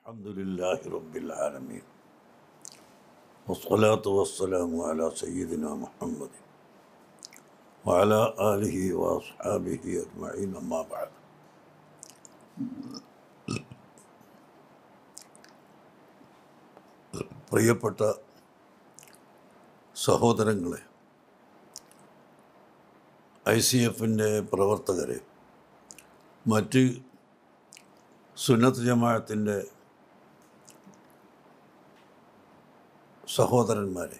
الحمد لله رب العالمين والصلاة والسلام على سيدنا محمد وعلى آله وأصحابه أجمعين أما بعد പ്രിയപ്പെട്ട സഹോദരങ്ങളെ I C എഫിൻ്റെ പ്രവർത്തകരെ മറ്റ് സുന്നത്ത് ജമാഅത്തിൻ്റെ സഹോദരന്മാരെ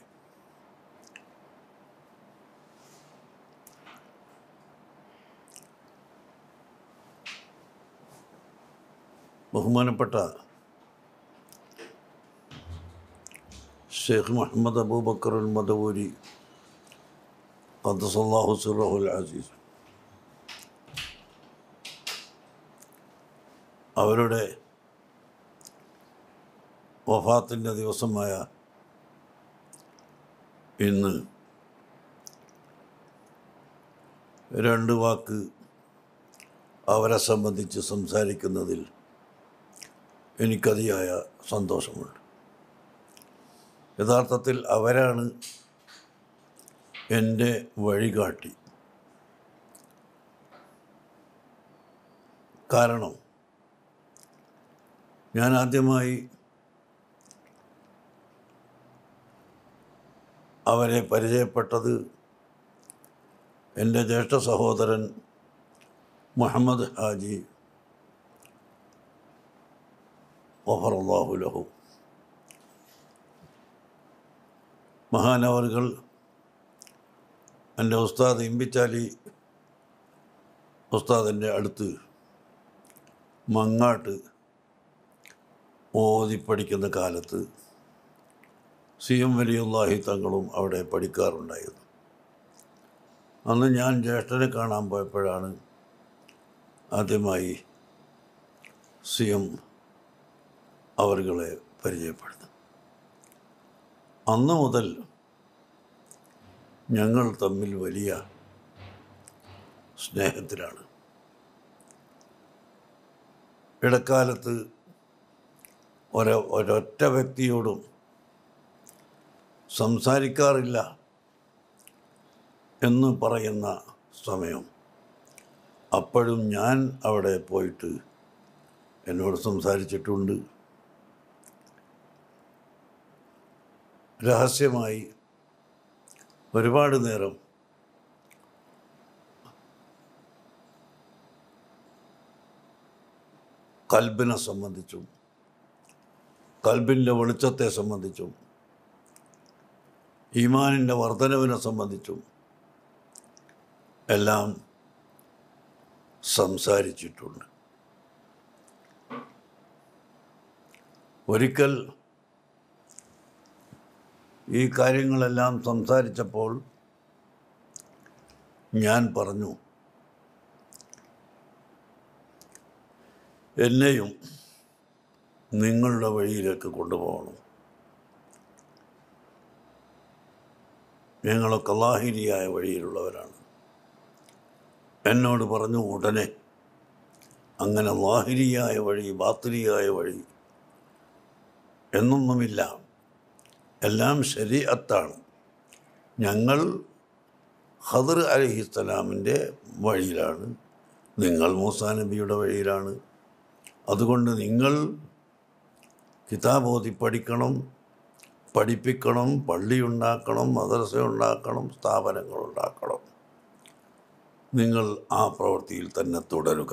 ബഹുമാനപ്പെട്ട ഷെയ്ഖ് മുഹമ്മദ് അബൂബക്കർ മദവൂരി ഖദ്സല്ലാഹു സുറഹുൽ അസീസ് അവരുടെ വഫാത്തിൻ്റെ ദിവസമായ ഇന്ന് രണ്ട് വാക്ക് അവരെ സംബന്ധിച്ച് സംസാരിക്കുന്നതിൽ എനിക്കതിയായ സന്തോഷമുണ്ട് യഥാർത്ഥത്തിൽ അവരാണ് എൻ്റെ വഴികാട്ടി കാരണം ഞാൻ ആദ്യമായി അവരെ പരിചയപ്പെട്ടത് എൻ്റെ ജ്യേഷ്ഠ സഹോദരൻ മുഹമ്മദ് ഹാജി വഫറല്ലാഹു ലഹു മഹാനവറുകൾ എൻ്റെ ഉസ്താദ് ഇമ്പിച്ചാലി ഉസ്താദിൻ്റെ അടുത്ത് മങ്ങാട്ട് ഓതി പഠിക്കുന്ന കാലത്ത് സി എം വലിയുല്ലാഹി തങ്ങളും അവിടെ പഠിക്കാറുണ്ടായിരുന്നു അന്ന് ഞാൻ ജ്യേഷ്ഠനെ കാണാൻ പോയപ്പോഴാണ് ആദ്യമായി സി എം അവരുകളെ പരിചയപ്പെടുന്നത് അന്ന് മുതൽ ഞങ്ങൾ തമ്മിൽ വലിയ സ്നേഹത്തിലാണ് ഇടക്കാലത്ത് ഒര ഒരൊറ്റ വ്യക്തിയോടും സംസാരിക്കാറില്ല എന്ന് പറയുന്ന സമയം അപ്പോഴും ഞാൻ അവിടെ പോയിട്ട് എന്നോട് സംസാരിച്ചിട്ടുണ്ട് രഹസ്യമായി ഒരുപാട് നേരം കൽബിനെ സംബന്ധിച്ചും കൽബിൻ്റെ വെളിച്ചത്തെ സംബന്ധിച്ചും ഈമാനിൻ്റെ വർധനവിനെ സംബന്ധിച്ചും എല്ലാം സംസാരിച്ചിട്ടുണ്ട് ഒരിക്കൽ ഈ കാര്യങ്ങളെല്ലാം സംസാരിച്ചപ്പോൾ ഞാൻ പറഞ്ഞു എന്നെയും നിങ്ങളുടെ വഴിയിലേക്ക് കൊണ്ടുപോകണം ഞങ്ങളൊക്കെ ലാഹിരിയായ വഴിയിലുള്ളവരാണ് എന്നോട് പറഞ്ഞു ഉടനെ അങ്ങനെ ലാഹിരിയായ വഴി ബാത്തിരിയായ വഴി എന്നൊന്നുമില്ല എല്ലാം ശരീഅത്താണ് ഞങ്ങൾ ഖദർ അലഹിസ്സലാമിൻ്റെ വഴിയിലാണ് നിങ്ങൾ മൂസാ നബിയുടെ വഴിയിലാണ് അതുകൊണ്ട് നിങ്ങൾ കിതാബ് ഓതി പഠിക്കണം പഠിപ്പിക്കണം പള്ളി ഉണ്ടാക്കണം മദ്രസ ഉണ്ടാക്കണം സ്ഥാപനങ്ങൾ ഉണ്ടാക്കണം നിങ്ങൾ ആ പ്രവൃത്തിയിൽ തന്നെ തുടരുക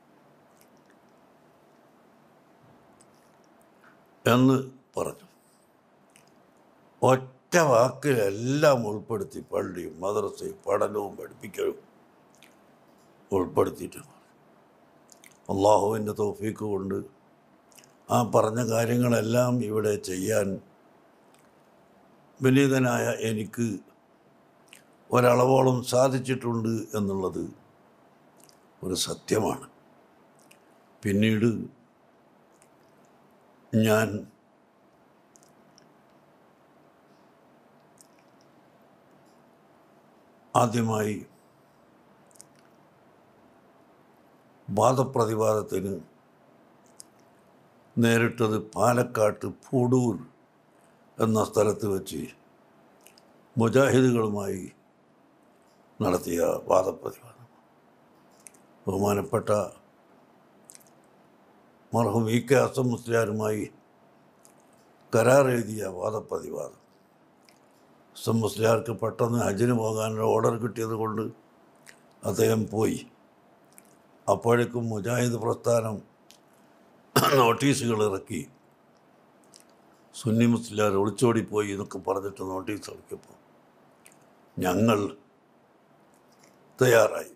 എന്ന് പറഞ്ഞു ഒറ്റ വാക്കിലെല്ലാം ഉൾപ്പെടുത്തി പള്ളിയും മദ്രസയും പഠനവും പഠിപ്പിക്കലും ഉൾപ്പെടുത്തിയിട്ടുണ്ട് അള്ളാഹുവിൻ്റെ തോഫീക്ക് കൊണ്ട് ആ പറഞ്ഞ കാര്യങ്ങളെല്ലാം ഇവിടെ ചെയ്യാൻ വിനീതനായ എനിക്ക് ഒരളവോളം സാധിച്ചിട്ടുണ്ട് എന്നുള്ളത് ഒരു സത്യമാണ് പിന്നീട് ഞാൻ ആദ്യമായി വാദപ്രതിവാദത്തിന് നേരിട്ടത് പാലക്കാട്ട് പൂടൂർ എന്ന സ്ഥലത്ത് വെച്ച് മുജാഹിദുകളുമായി നടത്തിയ വാദപ്രതിവാദം ബഹുമാനപ്പെട്ട മർഹൂം ഇ കെ അസം മുസ്ലിയാരുമായി കരാർ എഴുതിയ വാദപ്രതിവാദം അസം മുസ്ലിയാർക്ക് പെട്ടെന്ന് ഹജ്ജിന് പോകാനുള്ള ഓർഡർ കിട്ടിയത് കൊണ്ട് അദ്ദേഹം പോയി അപ്പോഴേക്കും മുജാഹിദ് പ്രസ്ഥാനം നോട്ടീസുകൾ ഇറക്കി സുന്നി മുസ്ലിയാർ ഒളിച്ചോടിപ്പോയി എന്നൊക്കെ പറഞ്ഞിട്ട് നോട്ടീസ് ഇറക്കിയപ്പോൾ ഞങ്ങൾ തയ്യാറായി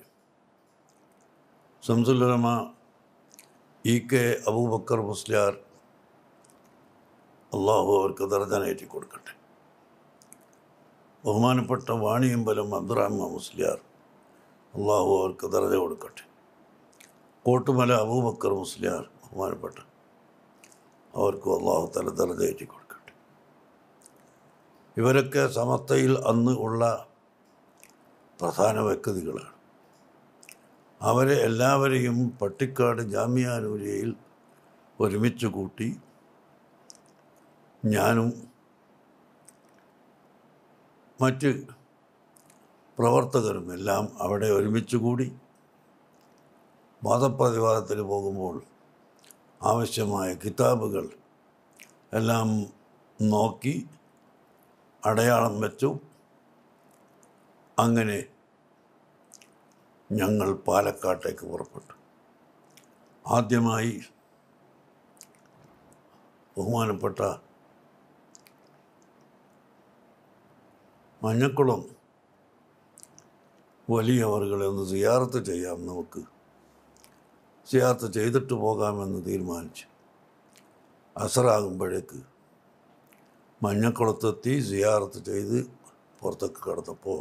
സംസുലമ ഇ കെ അബൂബക്കർ മുസ്ലിയാർ അള്ളാഹു അവർക്ക് ദർജനേറ്റി കൊടുക്കട്ടെ ബഹുമാനപ്പെട്ട വാണിയമ്പലം അബ്ദുറഹ്മാൻ മുസ്ലിയാർ അള്ളാഹു അവർക്ക് ദർജ കൊടുക്കട്ടെ കോട്ടുമല അബൂബക്കർ മുസ്ലിയാർ ബഹുമാനപ്പെട്ട അവർക്കും അള്ളാഹു തല ദർജയേറ്റി കൊടുക്കട്ടെ ഇവരൊക്കെ സമസ്തയിൽ അന്ന് ഉള്ള പ്രധാന വ്യക്തികളാണ് അവരെ എല്ലാവരെയും പട്ടിക്കാട് ജാമ്യാനൂരിയയിൽ ഒരുമിച്ച് കൂട്ടി ഞാനും മറ്റ് പ്രവർത്തകരും എല്ലാം അവിടെ ഒരുമിച്ച് കൂടി വാദപ്രതിവാദത്തിന് പോകുമ്പോൾ ആവശ്യമായ കിതാബുകൾ എല്ലാം നോക്കി അടയാളം വെച്ചു അങ്ങനെ ഞങ്ങൾ പാലക്കാട്ടേക്ക് പുറപ്പെട്ടു ആദ്യമായി ബഹുമാനപ്പെട്ട മഞ്ഞക്കുളം വലിയവറുകളെ ഒന്ന് സിയാർത്ത് ചെയ്യാം നമുക്ക് സിയാർത്ത് ചെയ്തിട്ട് പോകാമെന്ന് തീരുമാനിച്ചു അസറാകുമ്പോഴേക്ക് മഞ്ഞക്കുളത്തെത്തി സിയാർത്ത് ചെയ്ത് പുറത്തേക്ക് കടന്നപ്പോൾ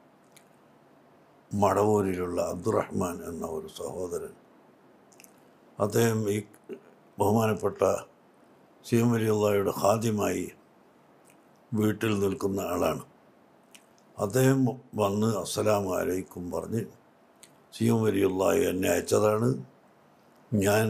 മടവൂരിലുള്ള അബ്ദുറഹ്മാൻ എന്ന ഒരു സഹോദരൻ അദ്ദേഹം ഈ ബഹുമാനപ്പെട്ട സി എം വലിയുള്ളയുടെ ഹാദ്യമായി വീട്ടിൽ നിൽക്കുന്ന ആളാണ് അദ്ദേഹം വന്ന് അസ്സലാമു അലൈക്കും പറഞ്ഞ് സി എം വലിയുള്ളായി എന്നെ അയച്ചതാണ് ഞാൻ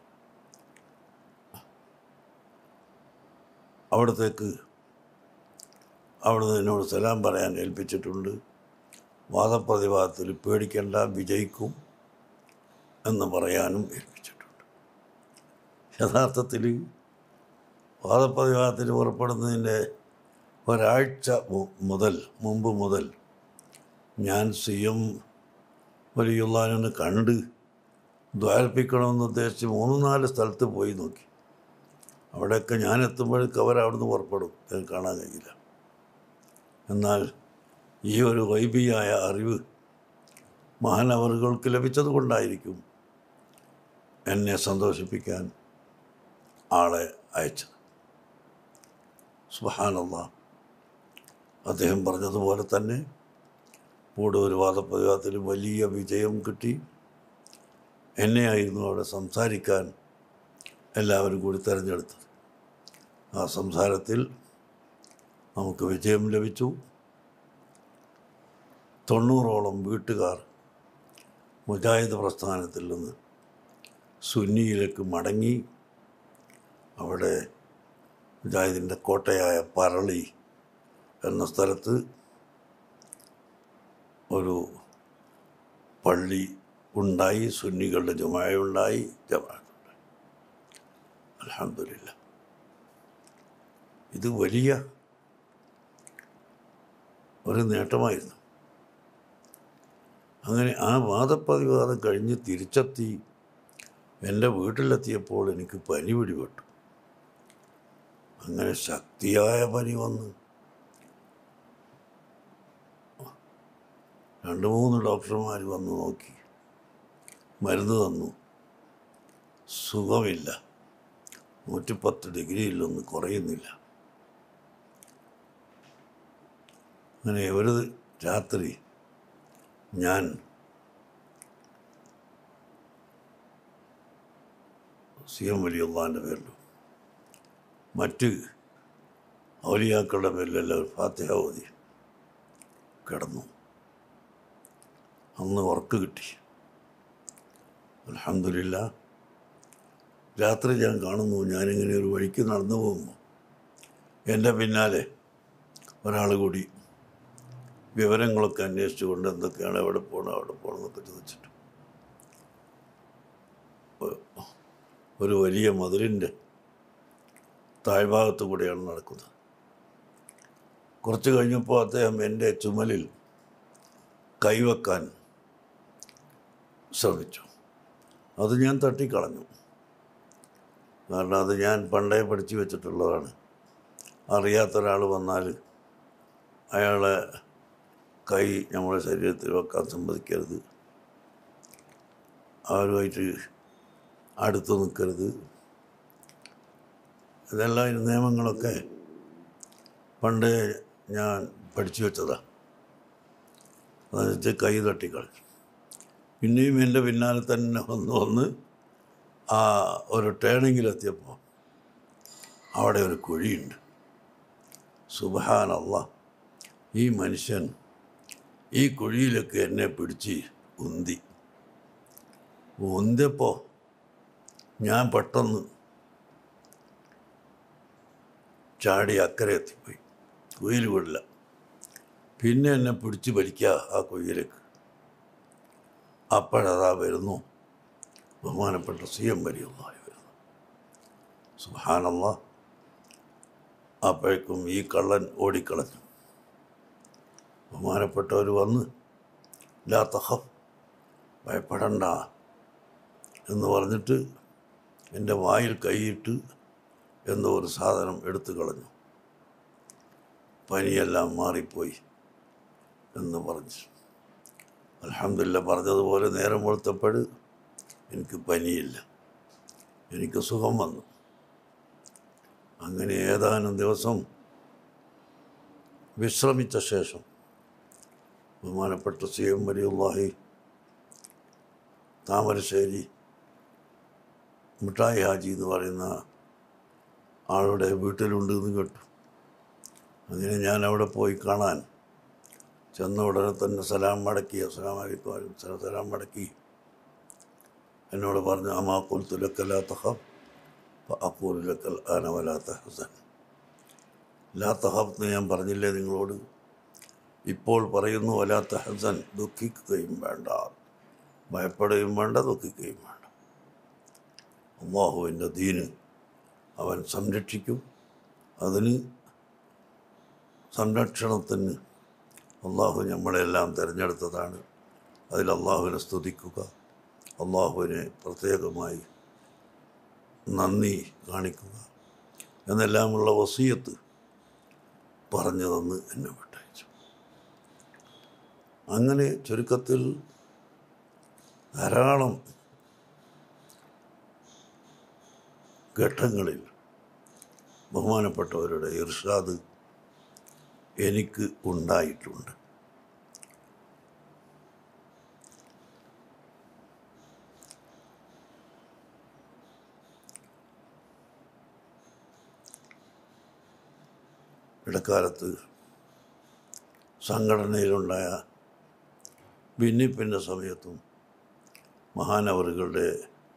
അവിടത്തേക്ക് അവിടുന്ന് എന്നോട് സലാം പറയാൻ ഏൽപ്പിച്ചിട്ടുണ്ട് വാദപ്രതിവാദത്തിൽ പേടിക്കേണ്ട വിജയിക്കും എന്ന് പറയാനും ഏൽപ്പിച്ചിട്ടുണ്ട് യഥാർത്ഥത്തിൽ വാദപ്രതിവാദത്തിന് പുറപ്പെടുന്നതിൻ്റെ ഒരാഴ്ച മു- മുതൽ മുമ്പ് മുതൽ ഞാൻ സി എം വലിയുള്ളാനെ കണ്ട് ദ്വാരപ്പിക്കണമെന്ന് ഉദ്ദേശിച്ച് മൂന്ന് നാല് സ്ഥലത്ത് പോയി നോക്കി അവിടെയൊക്കെ ഞാൻ എത്തുമ്പോഴേക്ക് അവർ അവിടുന്ന് പുറപ്പെടും അത് കാണാൻ കഴിയില്ല എന്നാൽ ഈ ഒരു വൈബിയായ അറിവ് മഹാനവറുകൾക്ക് ലഭിച്ചത് കൊണ്ടായിരിക്കും എന്നെ സന്തോഷിപ്പിക്കാൻ ആളെ അയച്ചത് സുബഹാനല്ല അദ്ദേഹം പറഞ്ഞതുപോലെ തന്നെ കൂടുതൽ വാദപ്രതിവാദത്തിൽ വലിയ വിജയം കിട്ടി എന്നെയായിരുന്നു അവിടെ സംസാരിക്കാൻ എല്ലാവരും കൂടി തിരഞ്ഞെടുത്തത് ആ സംസാരത്തിൽ നമുക്ക് വിജയം ലഭിച്ചു തൊണ്ണൂറോളം വീട്ടുകാർ മുജാഹിദ് പ്രസ്ഥാനത്തിൽ നിന്ന് സുന്നിയിലേക്ക് മടങ്ങി അവിടെ മുജാഹിദിൻ്റെ കോട്ടയായ പറളി എന്ന സ്ഥലത്ത് ഒരു പള്ളി ഉണ്ടായി സുന്നികളുടെ ജമായുണ്ടായി ജമാഅത്തുണ്ടായി അലഹമില്ല ഇത് വലിയ ഒരു നേട്ടമായിരുന്നു അങ്ങനെ ആ വാദപ്രതിവാദം കഴിഞ്ഞ് തിരിച്ചെത്തി എൻ്റെ വീട്ടിലെത്തിയപ്പോൾ എനിക്ക് പനി പിടിപെട്ടു അങ്ങനെ ശക്തിയായ പനി വന്ന് രണ്ട് മൂന്ന് ഡോക്ടർമാർ വന്ന് നോക്കി മരുന്ന് തന്നു സുഖമില്ല നൂറ്റിപ്പത്ത് ഡിഗ്രിയിലൊന്നും കുറയുന്നില്ല അങ്ങനെ ഒരു രാത്രി ഞാൻ സി എം വലിയുള്ളാൻ്റെ പേരിലും മറ്റ് ഔലിയാക്കളുടെ പേരിലെല്ലാം ഒരു ഫാത്തിഹ ഓതി കിടന്നു അന്ന് ഉറക്ക് കിട്ടി അലഹമില്ല രാത്രി ഞാൻ കാണുന്നു ഞാനിങ്ങനെ ഒരു വഴിക്ക് നടന്നു പോകുമ്പോൾ എൻ്റെ പിന്നാലെ ഒരാൾ കൂടി വിവരങ്ങളൊക്കെ അന്വേഷിച്ചുകൊണ്ട് എന്തൊക്കെയാണ് എവിടെ പോകണം അവിടെ പോകണം എന്നൊക്കെ ചോദിച്ചിട്ട് ഒ- ഒരു വലിയ മതിലിൻ്റെ താഴ്ഭാഗത്തു കൂടെയാണ് നടക്കുന്നത് കുറച്ച് കഴിഞ്ഞപ്പോൾ അദ്ദേഹം എൻ്റെ ചുമലിൽ കൈവെക്കാൻ ശ്രമിച്ചു അത് ഞാൻ തട്ടിക്കളഞ്ഞു കാരണം അത് ഞാൻ പണ്ടേ പഠിച്ചു വെച്ചിട്ടുള്ളതാണ് അറിയാത്ത ഒരാൾ വന്നാൽ അയാളെ കൈ നമ്മുടെ ശരീരത്തിൽ വെക്കാൻ സമ്മതിക്കരുത് അവരുമായിട്ട് അടുത്ത് നിൽക്കരുത് ഇതെല്ലാം ഈ നിയമങ്ങളൊക്കെ പണ്ടേ ഞാൻ പഠിച്ചു വെച്ചതാണ് അതെന്നുവെച്ച് കൈ തട്ടിക്കളഞ്ഞു പിന്നെയും എൻ്റെ പിന്നാലെ തന്നെ വന്ന് വന്ന് ആ ഒരു ടേണിങ്ങിലെത്തിയപ്പോൾ അവിടെ ഒരു കുഴിയുണ്ട് സുബഹാനല്ല ഈ മനുഷ്യൻ ഈ കുഴിയിലൊക്കെ എന്നെ പിടിച്ച് ഉന്തി ഉന്തിയപ്പോൾ ഞാൻ പെട്ടെന്ന് ചാടി അക്കരെ എത്തിപ്പോയി കുയിൽ വിടില്ല പിന്നെ എന്നെ പിടിച്ച് വലിക്കുക ആ കുഴിയിലേക്ക് അപ്പോഴതാ വരുന്നു ബഹുമാനപ്പെട്ട സി എം വരിയുള്ളതായി വരുന്നു സുഹാനല്ല അപ്പോഴേക്കും ഈ കള്ളൻ ഓടിക്കളഞ്ഞു ബഹുമാനപ്പെട്ടവർ വന്ന് ലാ തഹഫ് ഭയപ്പെടണ്ട എന്ന് പറഞ്ഞിട്ട് എൻ്റെ വായിൽ കൈയിട്ട് എന്തോ ഒരു സാധനം എടുത്തു കളഞ്ഞു പനിയെല്ലാം മാറിപ്പോയി എന്ന് പറഞ്ഞു അലഹമില്ല പറഞ്ഞതുപോലെ നേരം വെളുത്തപ്പോൾ എനിക്ക് പനിയില്ല എനിക്ക് സുഖം വന്നു അങ്ങനെ ഏതാനും ദിവസം വിശ്രമിച്ച ശേഷം ബഹുമാനപ്പെട്ട സി എം വലിയുള്ളാഹി താമരശ്ശേരി മിഠായി ഹാജി എന്ന് പറയുന്ന ആളുടെ വീട്ടിലുണ്ട് എന്ന് കേട്ടു അങ്ങനെ ഞാൻ അവിടെ പോയി കാണാൻ ചെന്ന ഉടനെ തന്നെ സലാം മടക്കി അസ്സലാം വലൈക്കും സലാം മടക്കി എന്നോട് പറഞ്ഞു അമാ കുൽത്തു ലക്കൽ ലാ തഹബ് അക്കൂൽ ലക്കൽ ആന വലാ തഹസൻ ലാ തഹബ് എന്ന് ഞാൻ പറഞ്ഞില്ലേ നിങ്ങളോട് ഇപ്പോൾ പറയുന്നു വലാ തഹസൻ ദുഃഖിക്കുകയും വേണ്ട ഭയപ്പെടുകയും വേണ്ട ദുഃഖിക്കുകയും വേണ്ട അള്ളാഹുവിൻ്റെ ദീന് അവൻ സംരക്ഷിക്കും അതിന് സംരക്ഷണത്തിന് അള്ളാഹു നമ്മളെല്ലാം തിരഞ്ഞെടുത്തതാണ് അതിൽ അള്ളാഹുവിനെ സ്തുതിക്കുക അള്ളാഹുവിനെ പ്രത്യേകമായി നന്ദി കാണിക്കുക എന്നെല്ലാമുള്ള വസീയത്ത് പറഞ്ഞു തന്ന് എന്നെ വിട്ടയച്ചു അങ്ങനെ ചുരുക്കത്തിൽ ധാരാളം ഘട്ടങ്ങളിൽ ബഹുമാനപ്പെട്ടവരുടെ ഇർഷാദ് എനിക്ക് ഉണ്ടായിട്ടുണ്ട് ഇടക്കാലത്ത് സംഘടനയിലുണ്ടായ ഭിന്നിപ്പിൻ്റെ സമയത്തും മഹാനവറുകളുടെ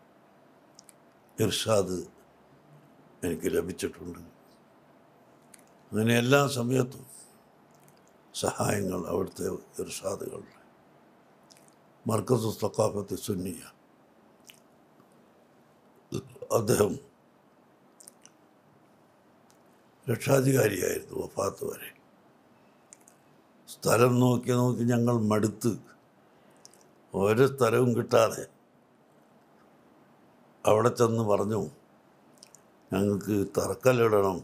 ഇർഷാദ് എനിക്ക് ലഭിച്ചിട്ടുണ്ട് അങ്ങനെ എല്ലാ സമയത്തും സഹായങ്ങൾ അവിടുത്തെ ഇർഷാദുകൾ മർക്കസ് തക്കാഫത്ത് സുന്നിയ അദ്ദേഹം രക്ഷാധികാരിയായിരുന്നു വഫാത്ത് വരെ സ്ഥലം നോക്കി നോക്കി ഞങ്ങൾ മടുത്ത് ഒരു സ്ഥലവും കിട്ടാതെ അവിടെ ചെന്ന് പറഞ്ഞു ഞങ്ങൾക്ക് തറക്കല്ലിടണം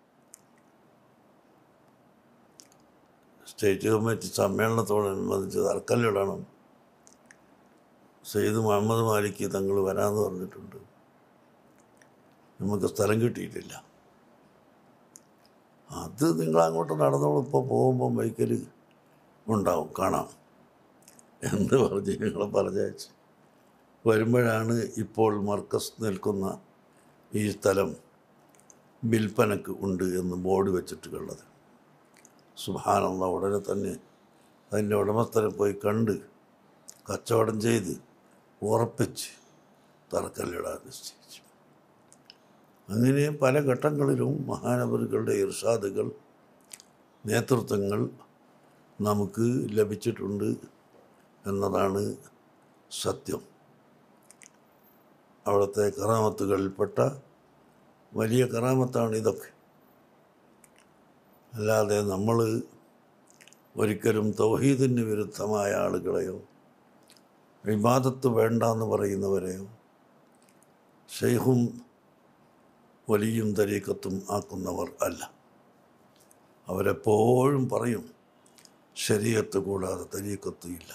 സ്റ്റേറ്റ് കമ്മിറ്റി സമ്മേളനത്തോടനുബന്ധിച്ച് തറക്കല്ലിടണം സെയ്ദ് മുഹമ്മദ് മാലിക്ക് തങ്ങൾ വരാമെന്ന് പറഞ്ഞിട്ടുണ്ട് നമുക്ക് സ്ഥലം കിട്ടിയിട്ടില്ല അത് നിങ്ങൾ അങ്ങോട്ട് നടന്നോളൂ ഇപ്പോൾ പോകുമ്പോൾ ബൈക്കിൽ ഉണ്ടാവും കാണാം എന്ന് പറഞ്ഞ് ഞങ്ങളെ പറഞ്ഞയച്ച് വരുമ്പോഴാണ് ഇപ്പോൾ മർക്കസ് നിൽക്കുന്ന ഈ സ്ഥലം വിൽപ്പനക്ക് ഉണ്ട് എന്ന് ബോർഡ് വെച്ചിട്ടുള്ളത് സുഭാനുള്ള ഉടനെ തന്നെ അതിൻ്റെ ഉടമസ്ഥനെ പോയി കണ്ട് കച്ചവടം ചെയ്ത് ഉറപ്പിച്ച് തറക്കല്ലിടാൻ നിശ്ചയിച്ചു അങ്ങനെ പല ഘട്ടങ്ങളിലും മഹാനവറുകളുടെ ഇർഷാദുകൾ നേതൃത്വങ്ങൾ നമുക്ക് ലഭിച്ചിട്ടുണ്ട് എന്നതാണ് സത്യം അവിടുത്തെ കറാമത്തുകളിൽപ്പെട്ട വലിയ കറാമത്താണ് ഇതൊക്കെ അല്ലാതെ നമ്മൾ ഒരിക്കലും തൗഹീദിന് വിരുദ്ധമായ ആളുകളെയോ വിവാദത്ത് വേണ്ട എന്ന് പറയുന്നവരെയോ ഷെയ്ഖും വലിയും തരീക്കത്തും ആക്കുന്നവർ അല്ല അവരെപ്പോഴും പറയും ശരീരത്ത് കൂടാതെ തരീക്കത്ത് ഇല്ല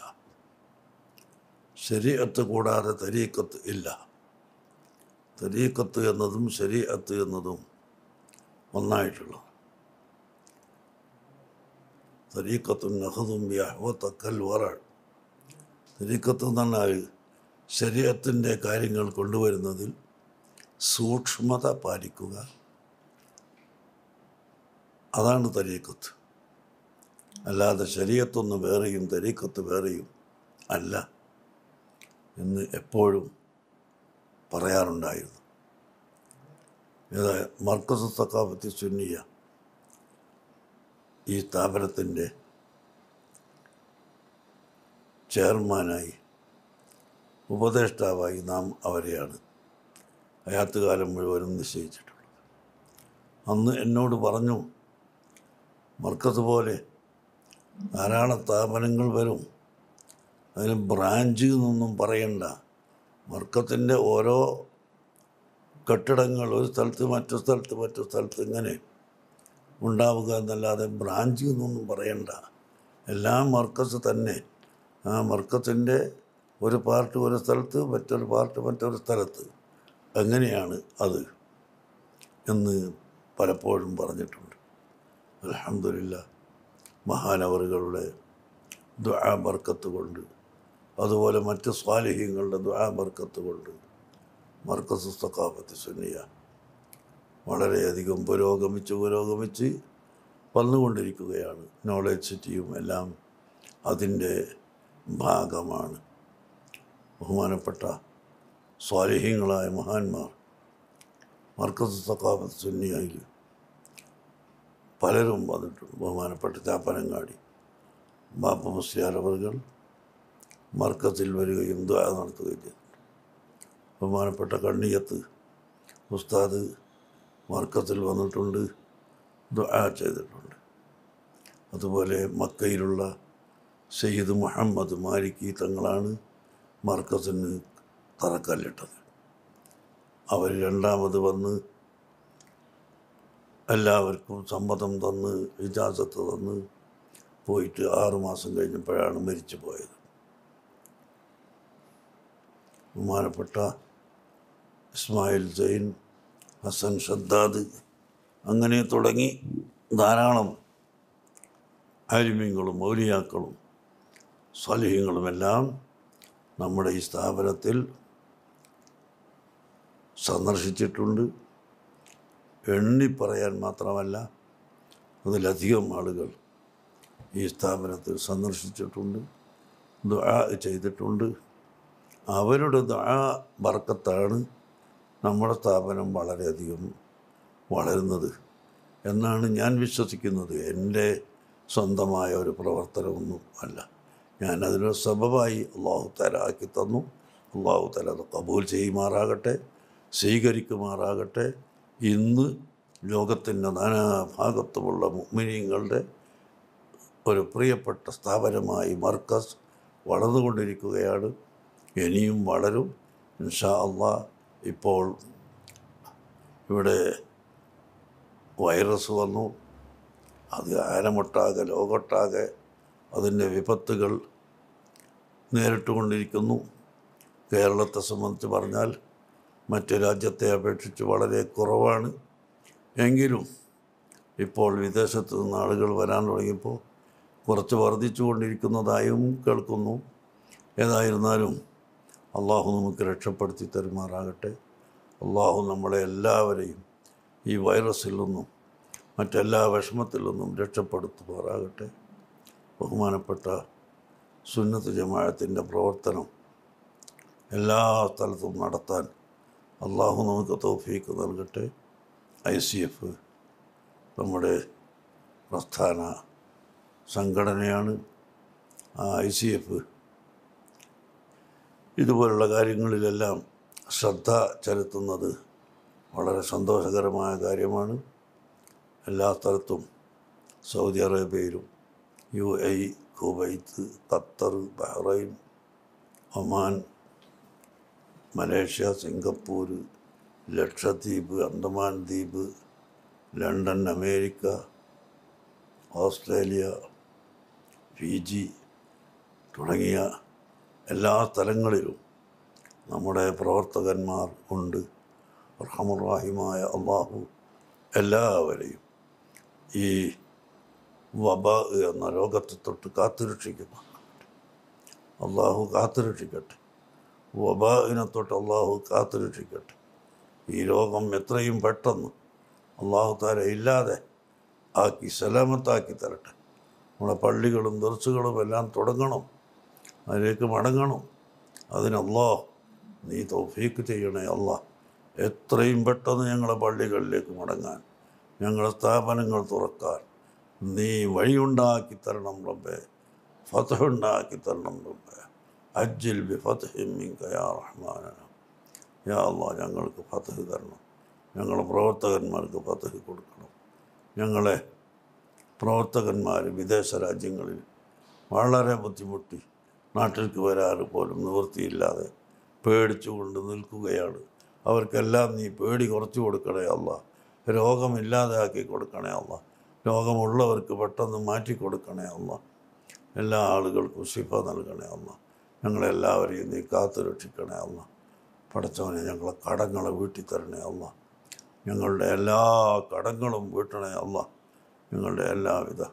ശരീരത്ത് കൂടാതെ തരീക്കത്ത് ഇല്ല തരീക്കത്ത് എന്നതും ശരീരത്ത് എന്നതും ഒന്നായിട്ടുള്ള തരീക്കത്തും നഹതും യഹ്വത്തക്കൽ വറൾ തരീക്കത്ത് എന്ന് പറഞ്ഞാൽ ശരീരത്തിൻ്റെ കാര്യങ്ങൾ കൊണ്ടുവരുന്നതിൽ സൂക്ഷ്മത പാലിക്കുക അതാണ് തരീക്കത്ത് അല്ലാതെ ശരീരത്തൊന്ന് വേറെയും തരീക്കത്ത് വേറെയും അല്ല എന്ന് എപ്പോഴും പറയാറുണ്ടായിരുന്നു ഏതാ മർക്കസ് തക്കാപത്തി സുന്നിയ ഈ സ്ഥാപനത്തിൻ്റെ ചെയർമാനായി ഉപദേഷ്ടാവായി നാം അവരെയാണ് അയാത്തുകാലം മുഴുവനും നിശ്ചയിച്ചിട്ടുള്ളത് അന്ന് എന്നോട് പറഞ്ഞു മർക്കത്ത് പോലെ ധാരാളം സ്ഥാപനങ്ങൾ വരും അതിന് ബ്രാഞ്ച് എന്നൊന്നും പറയണ്ട മർക്കത്തിൻ്റെ ഓരോ കെട്ടിടങ്ങൾ ഒരു സ്ഥലത്ത് മറ്റു സ്ഥലത്ത് മറ്റു സ്ഥലത്ത് ഇങ്ങനെ ഉണ്ടാവുക എന്നല്ലാതെ ബ്രാഞ്ച് എന്നൊന്നും പറയണ്ട എല്ലാം മർക്കസ് തന്നെ ആ മർക്കത്തിൻ്റെ ഒരു പാർട്ട് ഒരു സ്ഥലത്ത് മറ്റൊരു പാർട്ട് മറ്റൊരു സ്ഥലത്ത് അങ്ങനെയാണ് അത് എന്ന് പലപ്പോഴും പറഞ്ഞിട്ടുണ്ട് അലഹമില്ല മഹാനവറുകളുടെ ദ്വാ ബർക്കത്ത് കൊണ്ട് അതുപോലെ മറ്റ് സ്വാലിഹ്യങ്ങളുടെ ദ്വാ ബർക്കത്ത് കൊണ്ട് മർക്കസ് സക്കാഫത്ത് സുന്നിയ വളരെയധികം പുരോഗമിച്ച് പുരോഗമിച്ച് വന്നുകൊണ്ടിരിക്കുകയാണ് നോളജ് സിറ്റിയും എല്ലാം അതിൻ്റെ ഭാഗമാണ് ബഹുമാനപ്പെട്ട സ്വാലിഹ്യങ്ങളായ മഹാന്മാർ മർക്കസ് സക്കാഫത്ത് സുന്നിയയിൽ പലരും വന്നിട്ടുണ്ട് ബഹുമാനപ്പെട്ട ചാപ്പനങ്ങാടി ബാപ്പ മുസ്ലിയാർ അവർകൾ മർക്കത്തിൽ വരികയും ദ്വാ നടത്തുകയും ചെയ്തിട്ടുണ്ട് ബഹുമാനപ്പെട്ട കണ്ണിയത്ത് ഉസ്താദ് മർക്കത്തിൽ വന്നിട്ടുണ്ട് ദ്വാ ചെയ്തിട്ടുണ്ട് അതുപോലെ മക്കയിലുള്ള സയ്യിദ് മുഹമ്മദ് മാലിക്കി തങ്ങളാണ് മർക്കസിന് തറക്കല്ലിട്ടത് അവർ രണ്ടാമത് വന്ന് എല്ലാവർക്കും സമ്മതം തന്ന് ഇജാസത്ത് തന്ന് പോയിട്ട് ആറുമാസം കഴിഞ്ഞപ്പോഴാണ് മരിച്ചു പോയത് ബഹുമാനപ്പെട്ട ഇസ്മായിൽ ജൈൻ ഹസൻ ഷദ്ദാദ് അങ്ങനെ തുടങ്ങി ധാരാളം ആലിമ്യങ്ങളും മൗലിയാക്കളും സ്വലിഹ്യങ്ങളുമെല്ലാം നമ്മുടെ ഈ സ്ഥാപനത്തിൽ സന്ദർശിച്ചിട്ടുണ്ട് എണ്ണി പറയാൻ മാത്രമല്ല അതിലധികം ആളുകൾ ഈ സ്ഥാപനത്തിൽ സന്ദർശിച്ചിട്ടുണ്ട് ദുആ ചെയ്തിട്ടുണ്ട് അവരുടെ ദുആ ബർക്കത്താണ് നമ്മുടെ സ്ഥാപനം വളരെയധികം വളരുന്നത് എന്നാണ് ഞാൻ വിശ്വസിക്കുന്നത് എൻ്റെ സ്വന്തമായ ഒരു പ്രവർത്തനമൊന്നും അല്ല ഞാൻ അതിനൊരു സബബായി അള്ളാഹു തല ആക്കി തന്നു അള്ളാഹു തല അത് കബൂൽ ചെയ്യുമാറാകട്ടെ സ്വീകരിക്കുമാറാകട്ടെ ഇന്ന് ലോകത്തിൻ്റെ നാനാഭാഗത്തുമുള്ള മുഗ്മിനീങ്ങളുടെ ഒരു പ്രിയപ്പെട്ട സ്ഥാപനമായി മർക്കസ് വളർന്നുകൊണ്ടിരിക്കുകയാണ് ഇനിയും വളരും ഇൻഷാ അള്ളാ ഇപ്പോൾ ഇവിടെ വൈറസ് വന്നു അത് ആനമൊട്ടാകെ ലോകൊട്ടാകെ അതിൻ്റെ വിപത്തുകൾ നേരിട്ടുകൊണ്ടിരിക്കുന്നു കേരളത്തെ സംബന്ധിച്ച് പറഞ്ഞാൽ മറ്റ് രാജ്യത്തെ അപേക്ഷിച്ച് വളരെ കുറവാണ് എങ്കിലും ഇപ്പോൾ വിദേശത്ത് നിന്ന് ആളുകൾ വരാൻ തുടങ്ങിയപ്പോൾ കുറച്ച് വർദ്ധിച്ചു കൊണ്ടിരിക്കുന്നതായും കേൾക്കുന്നു ഏതായിരുന്നാലും അള്ളാഹു നമുക്ക് രക്ഷപ്പെടുത്തി തരുമാറാകട്ടെ അള്ളാഹു നമ്മളെ എല്ലാവരെയും ഈ വൈറസിൽ നിന്നും മറ്റെല്ലാ വിഷമത്തിൽ നിന്നും രക്ഷപ്പെടുത്തുമാറാകട്ടെ ബഹുമാനപ്പെട്ട സുന്നത്ത് ജമാഅത്തിൻ്റെ പ്രവർത്തനം എല്ലാ സ്ഥലത്തും നടത്താൻ അള്ളാഹു നമുക്ക് തൗഫീക്ക് നൽകട്ടെ ഐ സി എഫ് നമ്മുടെ പ്രസ്ഥാന സംഘടനയാണ് ആ ഐ സി എഫ് ഇതുപോലുള്ള കാര്യങ്ങളിലെല്ലാം ശ്രദ്ധ ചെലുത്തുന്നത് വളരെ സന്തോഷകരമായ കാര്യമാണ് എല്ലാ സ്ഥലത്തും സൗദി അറേബ്യയിലും U A Kuwait Qatar Bahrain Oman Malaysia Singapore Lakshadweep Andaman ദ്വീപ് ലണ്ടൻ അമേരിക്ക ഓസ്ട്രേലിയ ഫിജി തുടങ്ങിയ എല്ലാ സ്ഥലങ്ങളിലും നമ്മുടെ പ്രവർത്തകന്മാർ ഉണ്ട് റഹമുറാഹിമായ അള്ളാഹു എല്ലാവരെയും ഈ വബ എന്ന രോഗത്തെ തൊട്ട് കാത്തുരക്ഷിക്കുമാറാകട്ടെ അള്ളാഹു കാത്തുരക്ഷിക്കട്ടെ വബാഇനെ തൊട്ട് അള്ളാഹു കാത്തുരക്ഷിക്കട്ടെ ഈ രോഗം എത്രയും പെട്ടെന്ന് അള്ളാഹു താര ഇല്ലാതെ ആക്കി സലാമത്താക്കി തരട്ടെ നമ്മുടെ പള്ളികളും ദർസുകളും എല്ലാം തുടങ്ങണം അതിലേക്ക് മടങ്ങണം അതിനല്ലാ നീ തൗഫീക്ക് ചെയ്യണേ അല്ലാ എത്രയും പെട്ടെന്ന് ഞങ്ങളെ പള്ളികളിലേക്ക് മടങ്ങാൻ ഞങ്ങളെ സ്ഥാപനങ്ങൾ തുറക്കാൻ നീ വഴിയുണ്ടാക്കി തരണം റബ്ബേ ഫതഹുണ്ടാക്കി തരണം റബ്ബേ അജ്ജിൽ ബി ഫതഹിമിങ്ക യാ റഹ്മാന യാ അല്ലാ ഞങ്ങൾക്ക് ഫതഹ് തരണം ഞങ്ങളെ പ്രവർത്തകന്മാർക്ക് ഫതഹ് കൊടുക്കണം ഞങ്ങളെ പ്രവർത്തകന്മാർ വിദേശ രാജ്യങ്ങളിൽ വളരെ ബുദ്ധിമുട്ടി നാട്ടിലേക്ക് വരാറ് പോലും നിവൃത്തിയില്ലാതെ പേടിച്ചുകൊണ്ട് നിൽക്കുകയാണ് അവർക്കെല്ലാം നീ പേടി കുറച്ച് കൊടുക്കണേ അല്ല രോഗമില്ലാതെയാക്കി കൊടുക്കണേ അല്ല രോഗമുള്ളവർക്ക് പെട്ടെന്ന് മാറ്റി കൊടുക്കണേ അല്ല എല്ലാ ആളുകൾക്കും ശിഫ നൽകണേ അല്ല ഞങ്ങളെല്ലാവരെയും നീ കാത്തു രക്ഷിക്കണേ അല്ല പടച്ചവനെ ഞങ്ങളെ കടങ്ങളെ വീട്ടി തരണേ അല്ല ഞങ്ങളുടെ എല്ലാ കടങ്ങളും വീട്ടണേ അല്ല ഞങ്ങളുടെ എല്ലാവിധ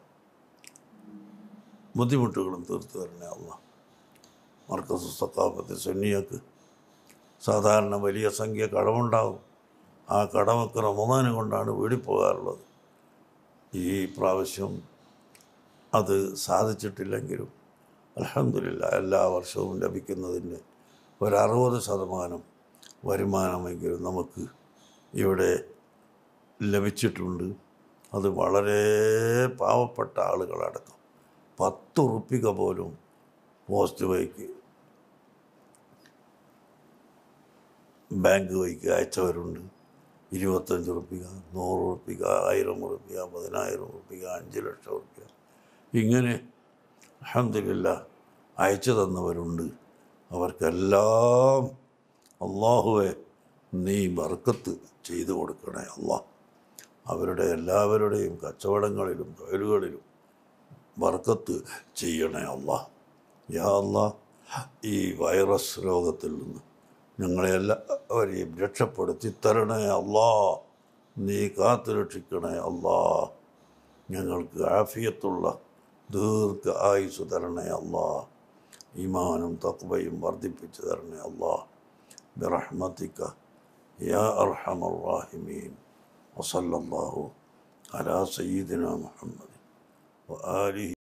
ബുദ്ധിമുട്ടുകളും തീർത്തു തരണേ അല്ല മർക്കസ് സക്കാഫത്ത് സുന്നിയക്ക് സാധാരണ വലിയ സംഖ്യ കടമുണ്ടാകും ആ കടമൊക്കെ റമദാനം കൊണ്ടാണ് വീടിപ്പോകാറുള്ളത് ഈ പ്രാവശ്യം അത് സാധിച്ചിട്ടില്ലെങ്കിലും അലഹമില്ല എല്ലാ വർഷവും ലഭിക്കുന്നതിന് ഒരറുപത് ശതമാനം വരുമാനമെങ്കിലും നമുക്ക് ഇവിടെ ലഭിച്ചിട്ടുണ്ട് അത് വളരെ പാവപ്പെട്ട ആളുകളടക്കം പത്ത് ഉറുപ്പിക പോലും പോസ്റ്റ് വഴിക്ക് ബാങ്ക് വഴിക്ക് അയച്ചവരുണ്ട് ഇരുപത്തഞ്ച് ഉറുപ്പിക നൂറ് ഉറുപ്പിക ആയിരം ഉറുപ്പിക പതിനായിരം ഉറുപ്പിക അഞ്ച് ലക്ഷം ഉറുപ്പിക ഇങ്ങനെ അഹമ്മദില്ല അയച്ചു തന്നവരുണ്ട് അവർക്കെല്ലാം അള്ളാഹുവെ നീ ബർക്കത്ത് ചെയ്തു കൊടുക്കണേ അള്ളാഹ് അവരുടെ എല്ലാവരുടെയും കച്ചവടങ്ങളിലും തൊഴിലുകളിലും ബർക്കത്ത് ചെയ്യണേ അള്ളാഹ് യാ അല്ലാ ഈ വൈറസ് രോഗത്തിൽ നിന്ന് ഞങ്ങളെ എല്ലാവരെയും രക്ഷപ്പെടുത്തി തരണേ അല്ലാ നീ കാത്തു രക്ഷിക്കണേ അല്ലാ ഞങ്ങൾക്ക് ആഫിയത്തുള്ള ദീർഘ ആയുസ് തരണേ അല്ലാ ഈമാനും തക്വയും വർദ്ധിപ്പിച്ചു തരണേ അല്ലാ ബിറഹ്മത്തിക്ക യാ അർഹമർ റാഹിമീൻ വസല്ലല്ലാഹു അലാ സയ്യിദിന മുഹമ്മദ് وآله